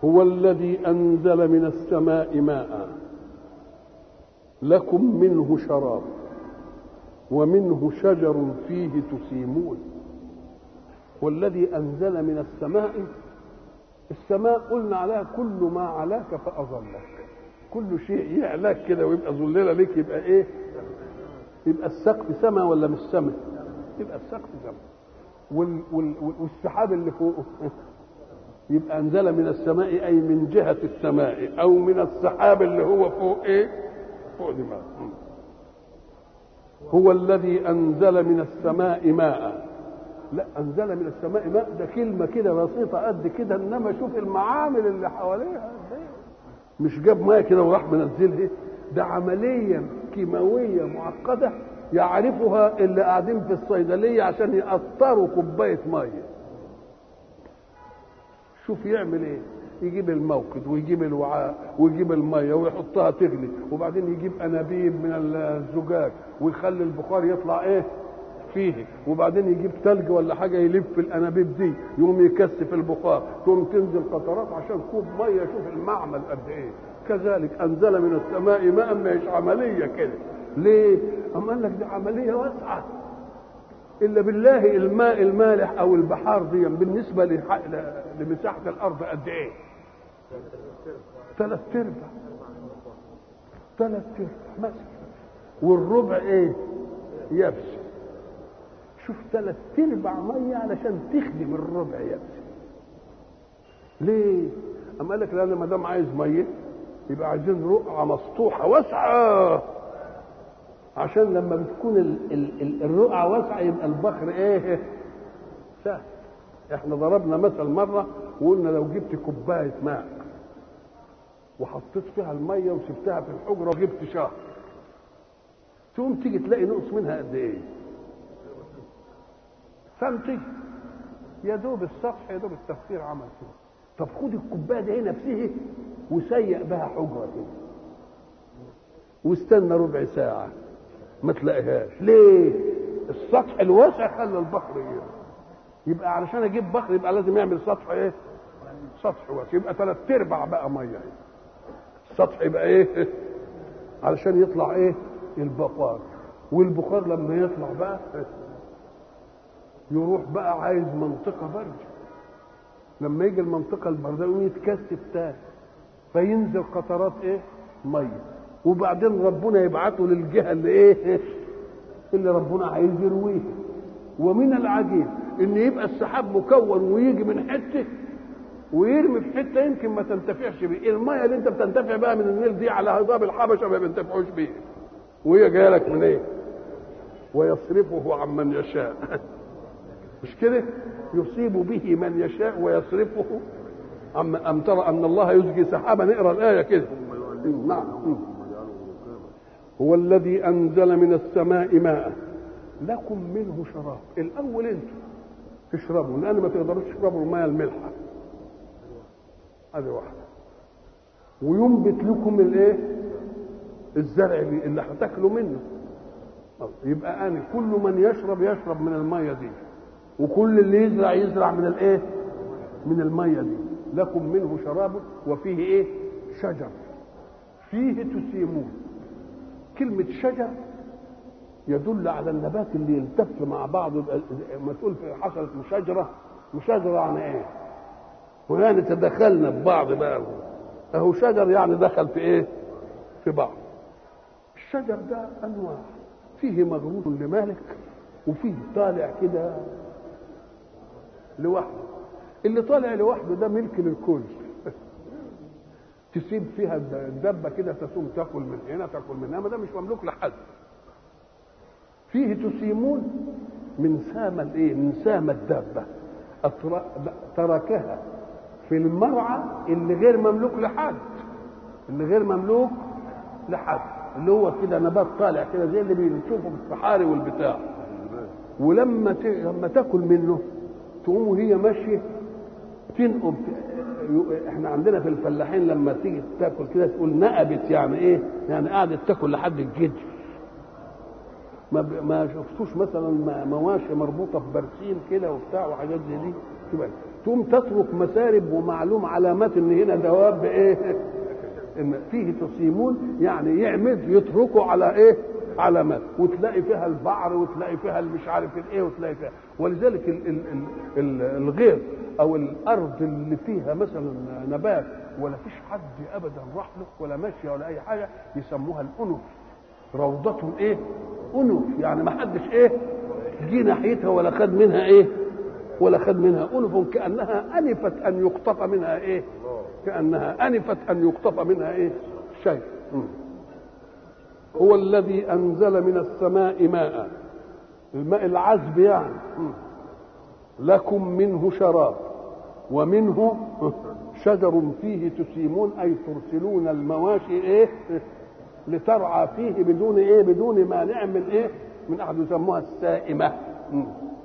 هو الذي أنزل من السماء ماء لكم منه شراب ومنه شجر فيه تسيمون والذي أنزل من السماء السماء قلنا عليها كل ما علاك فأظلك كل شيء يعلاك كده ويبقى ظللة لك يبقى ايه يبقى السقف سماء ولا مش سماء يبقى السقف سماء وال وال والسحاب اللي فوقه يبقى انزل من السماء اي من جهه السماء او من السحاب اللي هو فوق ايه فوق دماغ هو الذي انزل من السماء ماء لا انزل من السماء ماء ده كلمه كده بسيطه قد كده انما شوف المعامل اللي حواليها مش جاب ماء كده وراح منزلها ده عمليه كيماويه معقده يعرفها اللي قاعدين في الصيدليه عشان يقطروا كوبايه ميه شوف يعمل ايه يجيب الموقد ويجيب الوعاء ويجيب الميه ويحطها تغلي وبعدين يجيب انابيب من الزجاج ويخلي البخار يطلع ايه فيه وبعدين يجيب ثلج ولا حاجه يلف الانابيب دي يقوم يكثف البخار تقوم تنزل قطرات عشان كوب ميه شوف المعمل قد ايه كذلك انزل من السماء ماء مش عمليه كده ليه؟ أم قال لك دي عمليه واسعه الا بالله الماء المالح او البحار دي بالنسبه لمساحه الارض قد ايه؟ ثلاث ارباع ثلاث ارباع مثلا والربع ايه؟ يبس شوف ثلاث ارباع ميه علشان تخدم الربع يبس ليه؟ أم قال لك لأن ما دام عايز ميه يبقى عايزين رقعه مسطوحه واسعه عشان لما بتكون ال ال ال الرقعه واسعه يبقى البحر ايه؟ سهل احنا ضربنا مثل مره وقلنا لو جبت كوبايه ماء وحطيت فيها الميه وسبتها في الحجره وجبت شهر تقوم تيجي تلاقي نقص منها قد ايه؟ سنتي يا دوب السطح يا دوب التفسير عمل كده طب خد الكوبايه دي نفسها وسيق بها حجره كده واستنى ربع ساعه ما تلاقيهاش ليه السطح الواسع خلى البحر ايه يبقى علشان اجيب بحر يبقى لازم يعمل سطح ايه سطح واسع يبقى ثلاث ارباع بقى ميه السطح يبقى ايه علشان يطلع ايه البخار والبخار لما يطلع بقى يروح بقى عايز منطقه برد لما يجي المنطقه البارده يقوم يتكثف تاني فينزل قطرات ايه ميه وبعدين ربنا يبعته للجهه اللي ايه اللي ربنا عايز يرويها ومن العجيب ان يبقى السحاب مكون ويجي من حته ويرمي في حته يمكن ما تنتفعش بيه الميه اللي انت بتنتفع بقى من النيل دي على هضاب الحبشه ما بينتفعوش بيه وهي جايه لك من ايه ويصرفه عن من يشاء مش كده يصيب به من يشاء ويصرفه أم, أم ترى أن الله يزجي سحابا نقرأ الآية كده نعم هو الذي أنزل من السماء ماء لكم منه شراب الأول أنتم تشربوا لأن ما تقدروش تشربوا الماء الملحة هذه واحدة وينبت لكم الايه الزرع اللي هتاكلوا منه يبقى أنا كل من يشرب يشرب من المية دي وكل اللي يزرع يزرع من الايه من الميه دي لكم منه شراب وفيه ايه شجر فيه تسيمون كلمة شجر يدل على النبات اللي يلتف مع بعض ما تقول حصلت مشاجرة مشاجرة يعني ايه ويعني تدخلنا ببعض بقى اهو شجر يعني دخل في ايه في بعض الشجر ده انواع فيه مغروس لمالك وفيه طالع كده لوحده اللي طالع لوحده ده ملك للكل تسيب فيها الدبه كده تسوم تاكل من هنا تاكل من هنا ما ده مش مملوك لحد فيه تسيمون من سام الايه من سام الدابه تركها في المرعى اللي غير مملوك لحد اللي غير مملوك لحد اللي هو كده نبات طالع كده زي اللي بنشوفه في الصحاري والبتاع ولما ت... لما تاكل منه تقوم وهي ماشيه تنقب احنا عندنا في الفلاحين لما تيجي تاكل كده تقول نقبت يعني ايه؟ يعني قعدت تاكل لحد الجد ما ما شفتوش مثلا مواشي مربوطه في برسيم كده وبتاع وحاجات زي دي تبقى تقوم تترك مسارب ومعلوم علامات ان هنا دواب ايه ان فيه تصيمون يعني يعمد يتركوا على ايه علامات وتلاقي فيها البعر وتلاقي فيها مش عارف الايه وتلاقي فيها ولذلك ال ال ال ال الغير او الارض اللي فيها مثلا نبات ولا فيش حد ابدا راح له ولا ماشيه ولا اي حاجه يسموها الانف روضة ايه انف يعني ما حدش ايه جه ناحيتها ولا خد منها ايه ولا خد منها انف كانها انفت ان يقطف منها ايه كانها انفت ان يقطف منها ايه شيء هو الذي انزل من السماء ماء الماء العذب يعني لكم منه شراب ومنه شجر فيه تسيمون اي ترسلون المواشي ايه لترعى فيه بدون ايه بدون مانع من ايه من احد يسموها السائمه